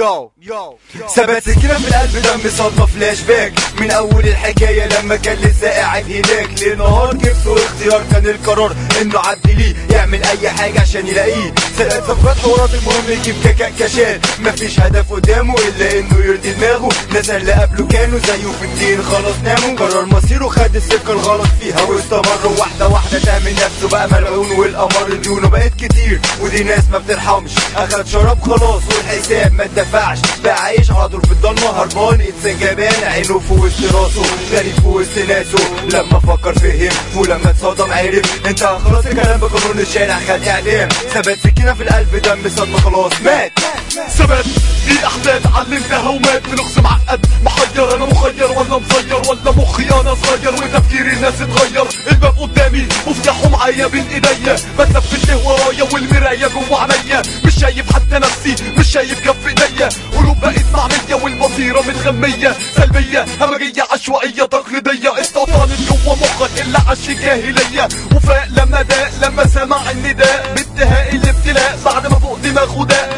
يو يو ثبت سكينة في القلب دم صدمة فلاش باك من أول الحكاية لما كان لسه قاعد هناك لنهار جبته اختيار كان القرار إنه عدي ليه يعمل أي حاجة عشان يلاقيه سرقت صفقات حوارات المهم يجيب كاكا كاشات مفيش هدف قدامه إلا إنه يرضي دماغه ناس اللي قبله كانوا زيه في الدين خلاص ناموا قرر مصيره خد السكة الغلط فيها واستمر واحدة واحدة تعمل نفسه بقى ملعون والقمر ديونه بقت كتير ودي ناس ما بترحمش أخد شراب خلاص والحساب ما اتدفعش بقى عايش على طول في الضلمة هربان انسان جبان عينه في وسط راسه غريب في وسط ناسه لما فكر فهم ولما اتصدم عرف انت خلاص الكلام بقانون الشارع خد اعدام ثبت سكينة في القلب دم صدمة خلاص مات ثبات في احداث علمتها ومات بلغز معقد محير انا مخير ولا مصير ولا مخي انا صغير وتفكير الناس اتغير الباب قدامي مفتاحه معايا بين ايديا بتلفت له ورايا والمرايه جوه عينيا مش شايف حتى نفسي مش شايف كف ايديا قلوب بقت معميه والبصيره متغميه سلبيه همجيه عشوائيه تقليديه استوطنت جوه مخك اللي عاش جاهليه وفاق لما داق لما سمع النداء بانتهاء الابتلاء بعد ما فوق دماغه داق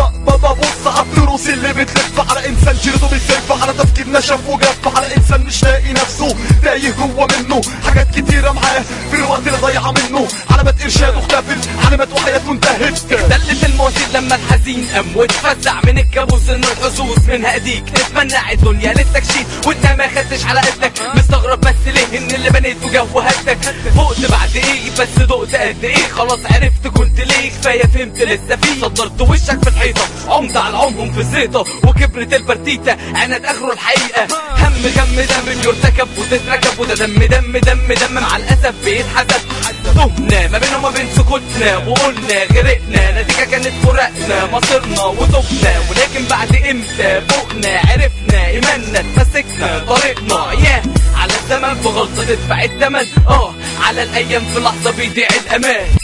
ببص على التروس اللي بتلف على انسان شرده بيسف على تفكير نشف وجف على انسان مش لاقي نفسه تايه جوه منه حاجات كتيره معاه في الوقت اللي ضيعه منه علامات ارشاده اختفت علامات وحياته انتهت دلت المواسير لما الحزين قام واتفزع من الكابوس انه الحظوظ منها ايديك تتمنع الدنيا للتكشيف وانت ما خدتش على قدك مستغرب بس ليه ان اللي بنيته جو هدك فقت بعد ايه بس دقت قد ايه خلاص عرفت كنت ليه كفايه فهمت لسه فيه صدرت وشك في الحيطه عمت على عمهم في الزيطه وكبرت البرتيته عند اخره الحقيقه هم غم دم يرتكب وتتركب وده دم دم دم دم مع الاسف بيتحسب تهنا ما بينه وما بين سكوتنا وقلنا غرقنا نتيجة كانت فرقنا مصيرنا وتوبنا ولكن بعد امتى فوقنا عرفنا ايماننا اتمسكنا طريقنا ياه على الزمن في غلطة تدفع التمن اه على الايام في لحظة بيضيع الامان